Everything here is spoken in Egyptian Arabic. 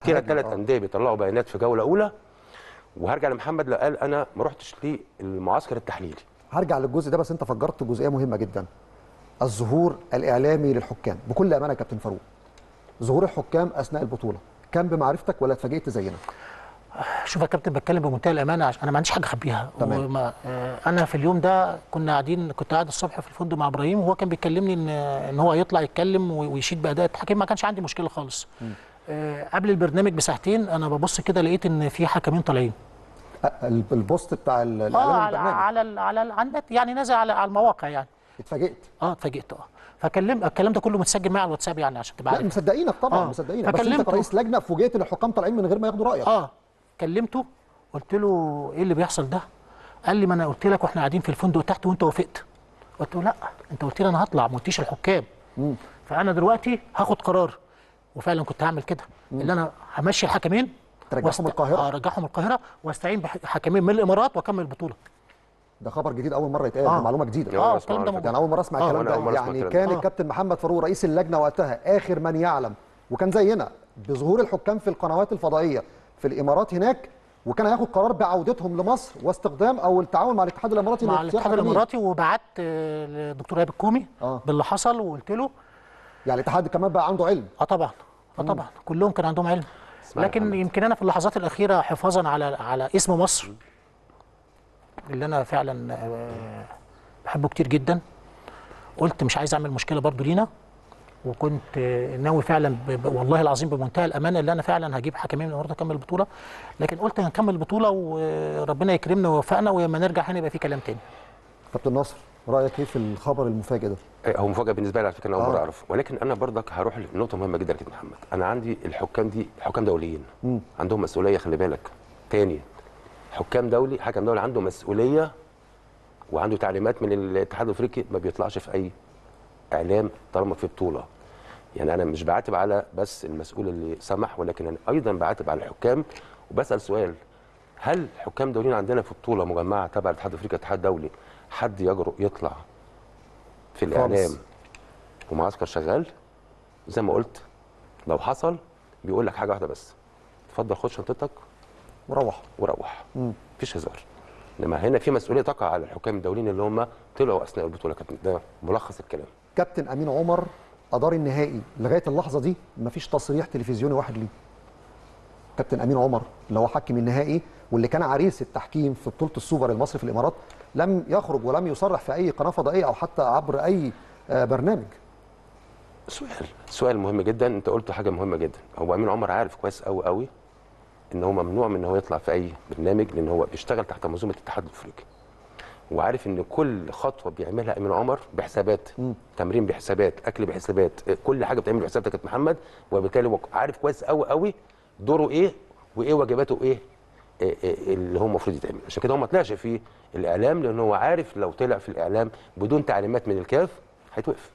كده هاجم، ثلاث آه. انديه بيطلعوا بيانات في جوله اولى وهرجع لمحمد لو قال انا ما رحتش للمعسكر التحليلي هرجع للجزء ده بس انت فجرت جزئيه مهمه جدا الظهور الاعلامي للحكام بكل امانه يا كابتن فاروق ظهور الحكام اثناء البطوله كان بمعرفتك ولا اتفاجئت زينا شوف يا كابتن بتكلم بمنتهى الامانه عشان انا ما عنديش حاجه اخبيها تمام. وما آه، انا في اليوم ده كنا قاعدين كنت قاعد الصبح في الفندق مع ابراهيم وهو كان بيكلمني ان ان هو يطلع يتكلم وي- ويشيد باداء التحكيم ما كانش عندي مشكله خالص آه، قبل البرنامج بساعتين انا ببص كده لقيت ان في حكمين طالعين أ- ال- البوست بتاع ال- اه الاعلام على البرنامج على ال- على ال- على النت يعني نازل على على المواقع يعني اتفاجئت اه اتفاجئت اه فكلم الكلام ده كله متسجل معايا على الواتساب يعني عشان تبقى لا عارف مصدقينك طبعا آه. مصدقينك بس انت فكلمته. كرئيس لجنه فوجئت ان الحكام طالعين من غير ما ياخدوا رايك اه كلمته قلت له ايه اللي بيحصل ده قال لي ما انا قلت لك واحنا قاعدين في الفندق تحت وانت وافقت قلت له لا انت قلت لي انا هطلع ما قلتيش الحكام فانا دلوقتي هاخد قرار وفعلا كنت هعمل كده اللي انا همشي الحكمين ترجعهم القاهرة؟ اه ارجعهم القاهره واستعين بحكمين من الامارات واكمل البطوله ده خبر جديد اول مره يتقال آه. ده معلومه جديده آه، اه الكلام ده على موجود يعني اول مره اسمع آه، الكلام وأنا أول ده مرة أسمع يعني الكلام كان ده. آه. الكابتن محمد فاروق رئيس اللجنه وقتها اخر من يعلم وكان زينا بظهور الحكام في القنوات الفضائيه في الامارات هناك وكان هياخد قرار بعودتهم لمصر واستخدام او التعاون مع الاتحاد الاماراتي مع لاختيار الاتحاد حكمين. الاماراتي وبعت آه، للدكتور ايهاب الكومي آه. باللي حصل وقلت له يعني الاتحاد كمان بقى عنده علم اه طبعا اه طبعا كلهم كان عندهم علم اسمع يا لكن محمد. يمكن انا في اللحظات الاخيره حفاظا على على اسم مصر اللي انا فعلا آه، بحبه كتير جدا قلت مش عايز اعمل مشكله برضو لينا وكنت آه، ناوي فعلا ب- ب- والله العظيم بمنتهى الامانه اللي انا فعلا هجيب حكمين من النهارده اكمل البطوله لكن قلت هنكمل البطوله وربنا يكرمنا ويوفقنا ولما نرجع هنا يبقى في كلام تاني كابتن ناصر رايك ايه في الخبر المفاجئ ده إيه، هو مفاجاه بالنسبه لي على فكره انا اول آه. مره اعرف ولكن انا برضك هروح لنقطه مهمه جدا يا كابتن محمد انا عندي الحكام دي حكام دوليين مم. عندهم مسؤوليه خلي بالك تاني حكام دولي حكم دولي عنده مسؤوليه وعنده تعليمات من الاتحاد الافريقي ما بيطلعش في اي اعلام طالما في بطوله يعني انا مش بعاتب على بس المسؤول اللي سمح ولكن انا ايضا بعاتب على الحكام وبسال سؤال هل حكام دوليين عندنا في بطوله مجمعه تبع الاتحاد الافريقي اتحاد دولي حد يجرؤ يطلع في الاعلام خالص. ومعسكر شغال زي ما قلت لو حصل بيقول لك حاجه واحده بس اتفضل خد شنطتك وروح وروح مفيش هزار انما هنا في مسؤوليه تقع على الحكام الدوليين اللي هم طلعوا اثناء البطوله كابتن ده ملخص الكلام كابتن امين عمر ادار النهائي لغايه اللحظه دي مفيش تصريح تلفزيوني واحد ليه كابتن امين عمر اللي هو حكم النهائي واللي كان عريس التحكيم في بطوله السوبر المصري في الامارات لم يخرج ولم يصرح في اي قناه فضائيه او حتى عبر اي آه، برنامج سؤال سؤال مهم جدا انت قلت حاجه مهمه جدا هو امين عمر عارف كويس قوي قوي ان هو ممنوع من ان هو يطلع في اي برنامج لان هو بيشتغل تحت منظومه الاتحاد الافريقي وعارف ان كل خطوه بيعملها امين عمر بحسابات تمرين بحسابات اكل بحسابات كل حاجه بتعمل بحسابات يا كابتن محمد وبالتالي هو عارف كويس قوي قوي دوره ايه وايه واجباته ايه إيه إيه اللي هو المفروض يتعمل عشان كده هو ما طلعش في الاعلام لان هو عارف لو طلع في الاعلام بدون تعليمات من الكاف هيتوقف